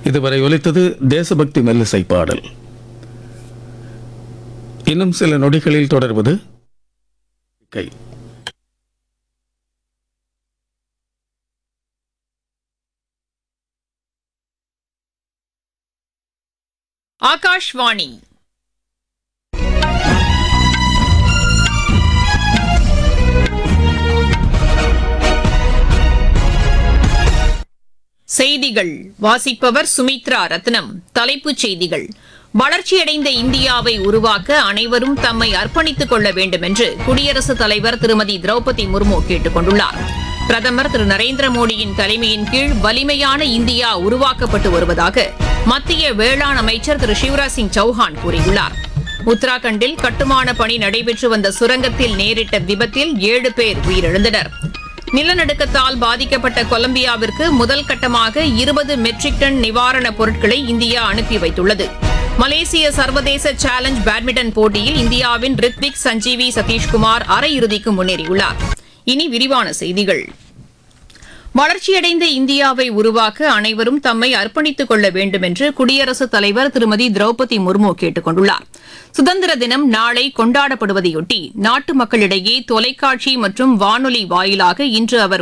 இதுவரை ஒலித்தது தேசபக்தி மெல்லிசை பாடல் இன்னும் சில நொடிகளில் தொடர்வது கை ஆகாஷ்வாணி செய்திகள் வாசிப்பவர் சுமித்ரா ரத்னம் தலைப்புச் செய்திகள் வளர்ச்சியடைந்த இந்தியாவை உருவாக்க அனைவரும் தம்மை அர்ப்பணித்துக் கொள்ள வேண்டும் என்று குடியரசுத் தலைவர் திருமதி திரௌபதி முர்மு கேட்டுக் கொண்டுள்ளார் பிரதமர் திரு நரேந்திர மோடியின் தலைமையின் கீழ் வலிமையான இந்தியா உருவாக்கப்பட்டு வருவதாக மத்திய வேளாண் அமைச்சர் திரு சிவராஜ் சிங் சௌஹான் கூறியுள்ளார் உத்தராகண்டில் கட்டுமான பணி நடைபெற்று வந்த சுரங்கத்தில் நேரிட்ட விபத்தில் ஏழு பேர் உயிரிழந்தனர் நிலநடுக்கத்தால் பாதிக்கப்பட்ட கொலம்பியாவிற்கு முதல் கட்டமாக இருபது மெட்ரிக் டன் நிவாரணப் பொருட்களை இந்தியா அனுப்பி வைத்துள்ளது மலேசிய சர்வதேச சேலஞ்ச் பேட்மிண்டன் போட்டியில் இந்தியாவின் ரித்விக் சஞ்சீவி சதீஷ்குமார் அரையிறுதிக்கு முன்னேறியுள்ளார் இனி விரிவான செய்திகள் வளர்ச்சியடைந்த இந்தியாவை உருவாக்க அனைவரும் தம்மை அர்ப்பணித்துக் கொள்ள வேண்டும் என்று குடியரசுத் தலைவர் திருமதி திரௌபதி முர்மு கேட்டுக் கொண்டுள்ளார் சுதந்திர தினம் நாளை கொண்டாடப்படுவதையொட்டி நாட்டு மக்களிடையே தொலைக்காட்சி மற்றும் வானொலி வாயிலாக இன்று அவர்